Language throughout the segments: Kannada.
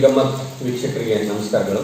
ಗಮ್ಮತ್ ವೀಕ್ಷಕರಿಗೆ ನಮಸ್ಕಾರಗಳು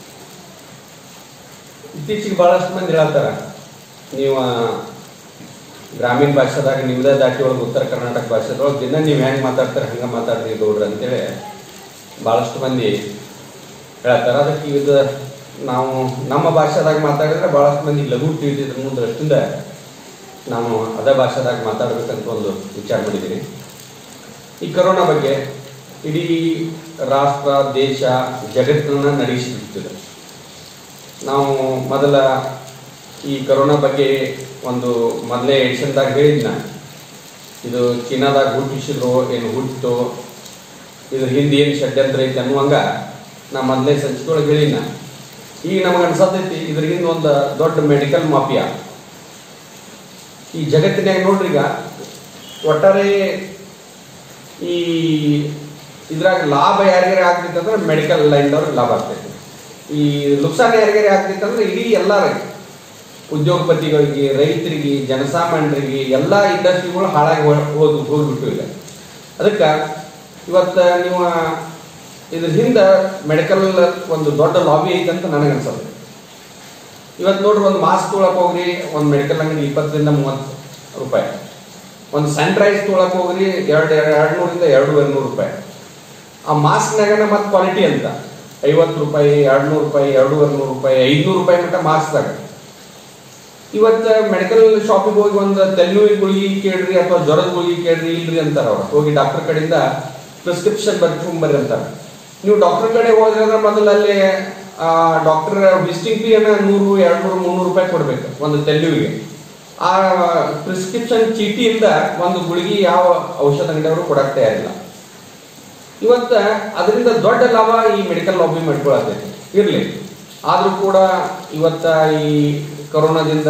ಇತ್ತೀಚೆಗೆ ಬಹಳಷ್ಟು ಮಂದಿ ಹೇಳ್ತಾರ ನೀವು ಗ್ರಾಮೀಣ ಭಾಷೆದಾಗ ನಿಮ್ದೇ ದಾಟಿ ಒಳಗೆ ಉತ್ತರ ಕರ್ನಾಟಕ ಭಾಷೆದೊಳಗೆ ದಿನ ನೀವು ಹೆಂಗೆ ಮಾತಾಡ್ತಾರೆ ಹಂಗೆ ಮಾತಾಡ್ರಿ ಗೌಡ್ರ ಅಂತೇಳಿ ಭಾಳಷ್ಟು ಮಂದಿ ಹೇಳ್ತಾರೆ ಅದಕ್ಕೆ ಇದು ನಾವು ನಮ್ಮ ಭಾಷೆದಾಗ ಮಾತಾಡಿದ್ರೆ ಭಾಳಷ್ಟು ಮಂದಿ ಲಘು ತಿಳಿದಿದ್ರ ಮುಂದೆ ಅಷ್ಟಿಂದ ನಾನು ಅದೇ ಭಾಷೆದಾಗ ಮಾತಾಡ್ಬೇಕಂತ ಒಂದು ವಿಚಾರ ಮಾಡಿದ್ದೀನಿ ಈ ಕರೋನಾ ಬಗ್ಗೆ ಇಡೀ ರಾಷ್ಟ್ರ ದೇಶ ಜಗತ್ತನ್ನ ನಡೆಸಿಬಿಡ್ತಿದೆ ನಾವು ಮೊದಲ ಈ ಕರೋನಾ ಬಗ್ಗೆ ಒಂದು ಮೊದಲೇ ಎಡಿಷನ್ದಾಗ ಹೇಳಿದ್ನ ಇದು ಚೀನಾದಾಗ ಹುಟ್ಟಿಸಿದ್ರು ಏನು ಹುಟ್ಟಿತು ಇದ್ರ ಹಿಂದೆ ಏನು ಷಡ್ಯಂತ್ರ ಐತಿ ಅನ್ನುವಂಗ ನಾ ಮೊದಲೇ ಸಂಚಿಕೆಯೊಳಗೆ ಹೇಳಿದ್ನ ಈಗ ನಮಗೆ ಅನ್ಸತೈತಿ ಇದ್ರ ಹಿಂದೆ ಒಂದು ದೊಡ್ಡ ಮೆಡಿಕಲ್ ಮಾಫಿಯಾ ಈ ಜಗತ್ತಿನಾಗ ನೋಡ್ರಿ ಈಗ ಒಟ್ಟಾರೆ ಈ ಇದ್ರಾಗ ಲಾಭ ಯಾರಿಗಾರ ಆಗ್ತೈತೆ ಅಂದ್ರೆ ಮೆಡಿಕಲ್ ಲೈನ್ದವ್ರಿಗೆ ಲಾಭ ಆಗ್ತೈತಿ ಈ ನುಕ್ಸಾನ ಯಾರಿಗಾರ ಆಗ್ತೈತೆ ಅಂದ್ರೆ ಇಡೀ ಎಲ್ಲರಿಗೆ ಉದ್ಯೋಗಪತಿಗಳಿಗೆ ರೈತರಿಗೆ ಜನಸಾಮಾನ್ಯರಿಗೆ ಎಲ್ಲ ಇಂಡಸ್ಟ್ರಿಗಳು ಹಾಳಾಗಿ ಹೋ- ಹೋಗಿ ಹೋಗ್ಬಿಟ್ಟು ಈಗ ಅದಕ್ಕೆ ಇವತ್ತು ನೀವು ಇದ್ರ ಹಿಂದೆ ಮೆಡಿಕಲ್ ಒಂದು ದೊಡ್ಡ ಲಾಬಿ ಐತೆ ಅಂತ ನನಗೆ ಅನ್ಸುತ್ತೆ ಇವತ್ತು ನೋಡ್ರಿ ಒಂದು ಮಾಸ್ಕ್ ತೊಗೊಳಕ್ ಹೋಗ್ರಿ ಒಂದು ಮೆಡಿಕಲ್ ಅಂಗಡಿ ಇಪ್ಪತ್ತರಿಂದ ಮೂವತ್ತು ರೂಪಾಯಿ ಒಂದು ಸ್ಯಾನಿಟೈಸ್ ತೊಗೊಳಕ್ ಹೋಗ್ರಿ ಎರಡು ಎರಡು ನೂರಿಂದ ಎರಡೂವರೆ ನೂರು ರೂಪಾಯಿ ಆ ಮಾಸ್ಕ್ನಾಗನ ಮತ್ತೆ ಕ್ವಾಲಿಟಿ ಅಂತ ಐವತ್ತು ರೂಪಾಯಿ ಎರಡು ನೂರು ರೂಪಾಯಿ ಎರಡೂವರೆ ನೂರು ರೂಪಾಯಿ ಐದುನೂರು ರೂಪಾಯಿ ಮಟ್ಟ ಮಾಸ್ಕ್ದಾಗ ಇವತ್ತು ಮೆಡಿಕಲ್ ಶಾಪಿಗೆ ಹೋಗಿ ಒಂದು ತೆಲ್ಲುವಿನ ಗುಳಿಗೆ ಕೇಳ್ರಿ ಅಥವಾ ಜ್ವರದ ಗುಳಿಗೆ ಕೇಳ್ರಿ ಇಲ್ರಿ ಅಂತಾರ ಅವ್ರು ಹೋಗಿ ಡಾಕ್ಟರ್ ಕಡೆಯಿಂದ ಪ್ರಿಸ್ಕ್ರಿಪ್ಷನ್ ಬರ್ರಿ ಅಂತಾರೆ ನೀವು ಡಾಕ್ಟರ್ ಕಡೆ ಹೋದ್ರೆ ಅಂದ್ರೆ ಮೊದಲು ಅಲ್ಲಿ ಡಾಕ್ಟರ್ ವಿಸಿಟಿಂಗ್ ಫೀ ಅನ್ನ ನೂರು ಎರಡು ನೂರು ಮುನ್ನೂರು ರೂಪಾಯಿ ಕೊಡ್ಬೇಕು ಒಂದು ತೆಲ್ಲುವಿಗೆ ಆ ಪ್ರಿಸ್ಕ್ರಿಪ್ಷನ್ ಚೀಟಿಯಿಂದ ಒಂದು ಗುಳಿಗೆ ಯಾವ ಔಷಧ ಅಂಗಡಿಯವರು ಕೊಡಕ್ ತಯಾರಿಲ್ಲ ಇವತ್ತ ಅದರಿಂದ ದೊಡ್ಡ ಲಾಭ ಈ ಮೆಡಿಕಲ್ ಲಾಬಿ ಮಾಡ್ಕೊಳತೈತಿ ಇರ್ಲಿ ಆದ್ರೂ ಕೂಡ ಇವತ್ತ ಈ ಕೊರೋನಾದಿಂದ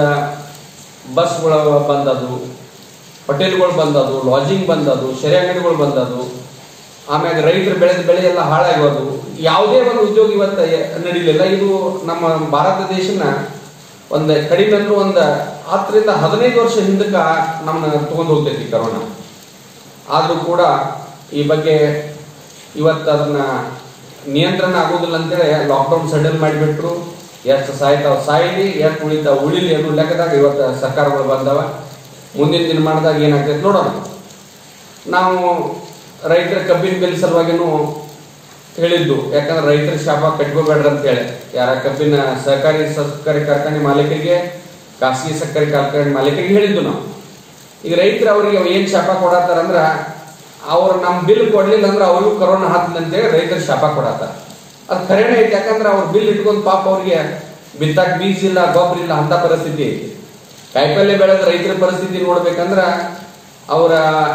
ಬಸ್ಗಳು ಬಂದದು ಹೋಟೆಲ್ಗಳು ಬಂದದು ಲಾಜಿಂಗ್ ಬಂದದು ಶೆರೆ ಅಂಗಡಿಗಳು ಬಂದದು ಆಮ್ಯಾಗ ರೈತರು ಬೆಳೆದ ಬೆಳೆ ಎಲ್ಲ ಹಾಳಾಗೋದು ಯಾವುದೇ ಒಂದು ಉದ್ಯೋಗ ಇವತ್ತ ನಡೀಲಿಲ್ಲ ಇದು ನಮ್ಮ ಭಾರತ ದೇಶನ ಒಂದು ಕಡಿಮೆ ಅಂದ್ರೂ ಒಂದು ಹತ್ತರಿಂದ ಹದಿನೈದು ವರ್ಷ ಹಿಂದಕ್ಕೆ ನಮ್ಮನ್ನ ತಗೊಂಡು ಹೋಗ್ತೈತಿ ಕರೋನಾ ಆದ್ರೂ ಕೂಡ ಈ ಬಗ್ಗೆ ಇವತ್ತು ಅದನ್ನ ನಿಯಂತ್ರಣ ಆಗೋದಿಲ್ಲ ಅಂತೇಳಿ ಲಾಕ್ಡೌನ್ ಸಡನ್ ಮಾಡಿಬಿಟ್ರು ಎಷ್ಟು ಸಾಯ್ತಾವ ಸಾಯಿಲಿ ಎಷ್ಟು ಉಳಿತಾವ ಉಳಿಲಿ ಅನ್ನೋ ಲೆಕ್ಕದಾಗ ಇವತ್ತು ಸರ್ಕಾರಗಳು ಬಂದವ ಮುಂದಿನ ದಿನಮಾನದಾಗ ಏನಾಗ್ತೈತೆ ನೋಡೋಣ ನಾವು ರೈತರ ಕಬ್ಬಿನ ಬೆಲೆ ಸಲುವಾಗಿನೂ ಹೇಳಿದ್ದು ಯಾಕಂದ್ರೆ ರೈತರ ಶಾಪ ಕಟ್ಕೋಬೇಡ್ರಿ ಅಂತ ಹೇಳಿ ಯಾರ ಕಬ್ಬಿನ ಸಹಕಾರಿ ಸಹಕಾರಿ ಕಾರ್ಖಾನೆ ಮಾಲೀಕರಿಗೆ ಖಾಸಗಿ ಸಹಕಾರಿ ಕಾರ್ಖಾನೆ ಮಾಲೀಕರಿಗೆ ಹೇಳಿದ್ದು ನಾವು ಈಗ ರೈತರು ಅವರಿಗೆ ಏನ್ ಶಾಪ ಕೊಡತ್ತಾರ ಅಂದ್ರ ಅವ್ರು ನಮ್ ಬಿಲ್ ಕೊಡ್ಲಿಲ್ಲ ಅಂದ್ರೆ ಅವ್ರಿಗೂ ಕರೋನಾ ಹತ್ತದ ಅಂತೇಳಿ ರೈತರು ಶಾಪ ಕೊಡತ್ತಾರ ಅದು ಖರೇನೆ ಐತಿ ಯಾಕಂದ್ರೆ ಅವ್ರ ಬಿಲ್ ಇಟ್ಕೊಂಡ್ ಪಾಪ ಅವ್ರಿಗೆ ಬಿತ್ತಾಕ್ ಬೀಜ ಇಲ್ಲ ಗೊಬ್ಬರ ಇಲ್ಲ ಅಂತ ಪರಿಸ್ಥಿತಿ ಐತಿ ಕಾಯಿಪಲ್ಯ ಬೆಳೆದ ರೈತರ ಪರಿಸ್ಥಿತಿ ನೋಡ್ಬೇಕಂದ್ರ ಅವರ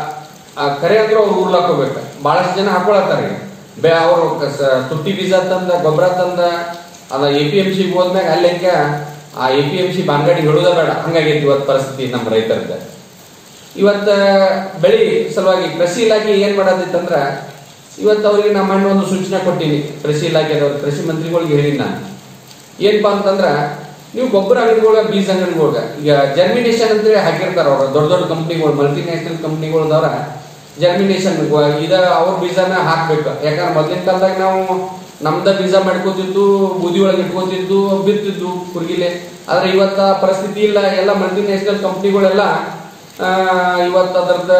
ಖರೆ ಅಂದ್ರೆ ಅವ್ರು ಊರ್ಲಾಕ್ ಹೋಗ್ಬೇಕು ಬಹಳಷ್ಟು ಜನ ಹಾಕೊಳತ್ತಾರ ಈಗ ಬೆ ಅವರು ತುಟ್ಟಿ ಬೀಜ ತಂದ ಗೊಬ್ಬರ ತಂದ ಅದ ಎ ಪಿ ಎಂ ಸಿ ಹೋದ್ಮ್ಯಾಗ ಅಲ್ಲೆಂಗ ಆ ಎ ಪಿ ಎಂ ಸಿ ಬಾಂಗಡಿ ಹೇಳುದ ಬೇಡ ಹಂಗಾಗೈತಿ ಇವತ್ತು ಪರಿಸ್ಥಿತಿ ನಮ್ಮ ರೈತರದ ಇವತ್ತ ಬೆಳಿ ಸಲುವಾಗಿ ಕೃಷಿ ಇಲಾಖೆ ಏನ್ ಮಾಡದಿತ್ತಂದ್ರ ಇವತ್ತು ಅವ್ರಿಗೆ ನಮ್ಮ ಅಣ್ಣ ಒಂದು ಸೂಚನೆ ಕೊಟ್ಟಿನಿ ಕೃಷಿ ಇಲಾಖೆದವ್ರು ಕೃಷಿ ಮಂತ್ರಿಗಳಿಗೆ ಹೇಳಿನಿ ನಾನು ಏನಪ್ಪಾ ಅಂತಂದ್ರ ನೀವು ಗೊಬ್ಬರ ಅಂಗಡಿಗಳ ಬೀಜ ಅಂಗಡಿಗಳ್ಗ ಈಗ ಜರ್ಮಿನೇಷನ್ ಅಂತೇಳಿ ಹಾಕಿರ್ತಾರ ಅವ್ರ ದೊಡ್ಡ ದೊಡ್ಡ ಕಂಪ್ನಿಗಳು ಮಲ್ಟಿ ನ್ಯಾಷನಲ್ ಕಂಪ್ನಿಗಳದವ್ರ ಜರ್ಮಿನೇಷನ್ ಇದ ಅವ್ರ ಬೀಜನ ಹಾಕ್ಬೇಕು ಯಾಕಂದ್ರೆ ಮೊದಲಿನ ಕಾಲದಾಗ ನಾವು ನಮ್ದ ಬೀಜ ಮಾಡ್ಕೋತಿದ್ದು ಬೂದಿ ಒಳಗೆ ಇಟ್ಕೋತಿದ್ದು ಬಿತ್ತಿದ್ದು ಕುರ್ಗಿಲೆ ಆದ್ರೆ ಇವತ್ತ ಪರಿಸ್ಥಿತಿ ಇಲ್ಲ ಎಲ್ಲ ಮಲ್ಟಿ ನ್ಯಾಷನಲ್ ಕಂಪ್ನಿಗಳೆಲ್ಲ ಇವತ್ತು ಅದರದ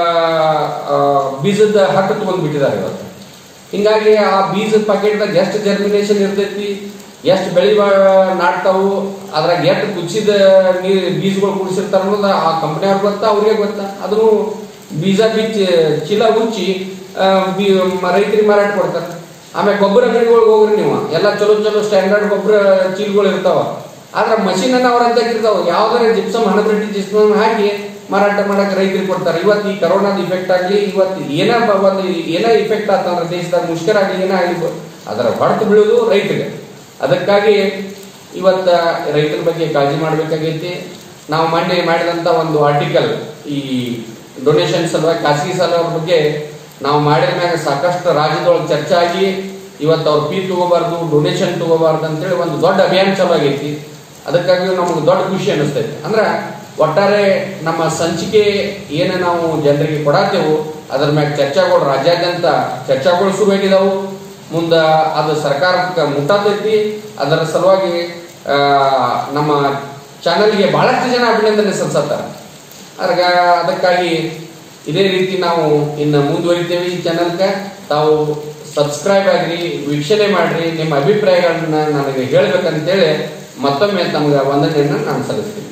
ಬೀಜದ ಹಕ್ಕು ತಗೊಂಡ್ಬಿಟ್ಟಿದ್ದಾರೆ ಇವತ್ತು ಹಿಂಗಾಗಿ ಆ ಬೀಜದ ಪ್ಯಾಕೆಟ್ದಾಗ ಎಷ್ಟು ಜರ್ಮಿನೇಷನ್ ಇರ್ತೈತಿ ಎಷ್ಟು ಬೆಳಿ ಬಾ- ನಾಟ್ತಾವು ಅದ್ರಾಗ ಎಷ್ಟು ಕುಚ್ಚಿದ ನೀರ್ ಬೀಜಗಳು ಕುಡಿಸಿರ್ತಾರ ಅನ್ನೋದು ಆ ಕಂಪನಿಯವ್ರಿಗೆ ಗೊತ್ತಾ ಅವ್ರಿಗೆ ಗೊತ್ತಾ ಅದನ್ನು ಬೀಜ ಬಿಚ್ಚಿ ಚೀಲ ಉಚ್ಚಿ ಆ, ಬಿ- ಮ- ರೈತರಿಗೆ ಮಾರಾಟ ಕೊಡ್ತಾರೆ ಆಮೇಲೆ ಗೊಬ್ಬರ ಅಂಗಡಿಗಳಿಗೆ ಹೋಗ್ರಿ ನೀವು ಎಲ್ಲ ಚಲೋ ಚಲೋ ಸ್ಟ್ಯಾಂಡರ್ಡ್ ಗೊಬ್ಬರ ಚೀಲಗಳು ಇರ್ತಾವ ಆದ್ರೆ ಮಷೀನ್ ಅನ್ನ ಅವ್ರ ಅಂತ ಇರ್ತಾವ ಯಾವ್ದಾರ ಜಿಪ್ಸಮ್ ಹಣದ್ರೆಡ್ಡಿ ಜಿಪ್ಸಮ್ ಹಾಕಿ ಮಾರಾಟ ಮಾಡಕ್ ರೈತರಿಗೆ ಕೊಡ್ತಾರೆ ಇವತ್ತು ಈ ಕರೋನಾದ ಇಫೆಕ್ಟ್ ಆಗ್ಲಿ ಇವತ್ತು ಏನ ಬ- ಒಂದು ಏನ ಇಫೆಕ್ಟ್ ಆತಂದ್ರೆ ದೇಶದಾಗ ಮುಷ್ಕರ ಆಗ್ಲಿ ಏನೇ ಆಗ್ಲಿ ಅದರ ಹೊಡೆತು ಬೀಳೋದು ರೈತರಿಗೆ ಅದಕ್ಕಾಗಿ ಇವತ್ತ ರೈತರ ಬಗ್ಗೆ ಕಾಳಜಿ ಮಾಡ್ಬೇಕಾಗೈತಿ ನಾವು ಮೊನ್ನೆ ಮಾಡಿದಂತ ಒಂದು ಆರ್ಟಿಕಲ್ ಈ ಡೊನೇಷನ್ ಸಲುವಾಗಿ ಖಾಸಗಿ ಸಾಲದ ಬಗ್ಗೆ ನಾವು ಮಾಡಿದ ಮ್ಯಾಗ ಸಾಕಷ್ಟು ರಾಜ್ಯದೊಳಗೆ ಚರ್ಚೆ ಆಗಿ ಇವತ್ತು ಅವ್ರು ಫೀ ತಗೋಬಾರ್ದು ಡೊನೇಷನ್ ತಗೋಬಾರ್ದು ಅಂತೇಳಿ ಒಂದು ದೊಡ್ಡ ಅಭಿಯಾನ ಚಾಲು ಆಗೈತಿ ಅದಕ್ಕಾಗಿ ನಮಗೆ ದೊಡ್ಡ ಖುಷಿ ಅನಿಸ್ತೈತಿ ಅಂದ್ರೆ ಒಟ್ಟಾರೆ ನಮ್ಮ ಸಂಚಿಕೆ ಏನು ನಾವು ಜನರಿಗೆ ಕೊಡತ್ತೇವು ಅದ್ರ ಮ್ಯಾಗ ಚರ್ಚಾಗಳು ರಾಜ್ಯಾದ್ಯಂತ ಚರ್ಚಾಗಳು ಶುರುವಾಗಿದಾವು ಮುಂದ ಅದು ಸರ್ಕಾರಕ್ಕೆ ಮುಟ್ಟಾತೈತಿ ಅದರ ಸಲುವಾಗಿ ಆ, ನಮ್ಮ ಚಾನಲ್ಗೆ ಬಹಳಷ್ಟು ಜನ ಅಭಿನಂದನೆ ಸಲ್ಲಿಸತ್ತಾರ ಅರ್ಗ ಅದಕ್ಕಾಗಿ ಇದೇ ರೀತಿ ನಾವು ಇನ್ನು ಮುಂದುವರಿತೇವೆ ಈ ಚಾನಲ್ಗೆ ತಾವು ಸಬ್ಸ್ಕ್ರೈಬ್ ಆಗ್ರಿ ವೀಕ್ಷಣೆ ಮಾಡ್ರಿ ನಿಮ್ಮ ಅಭಿಪ್ರಾಯಗಳನ್ನ ನನಗೆ ಹೇಳ್ಬೇಕಂತೇಳಿ ಮತ್ತೊಮ್ಮೆ ತಮ್ಗೆ ವಂದನೆಯನ್ನು ನಾನು ಸಲ್ಲಿಸ್ತೀನಿ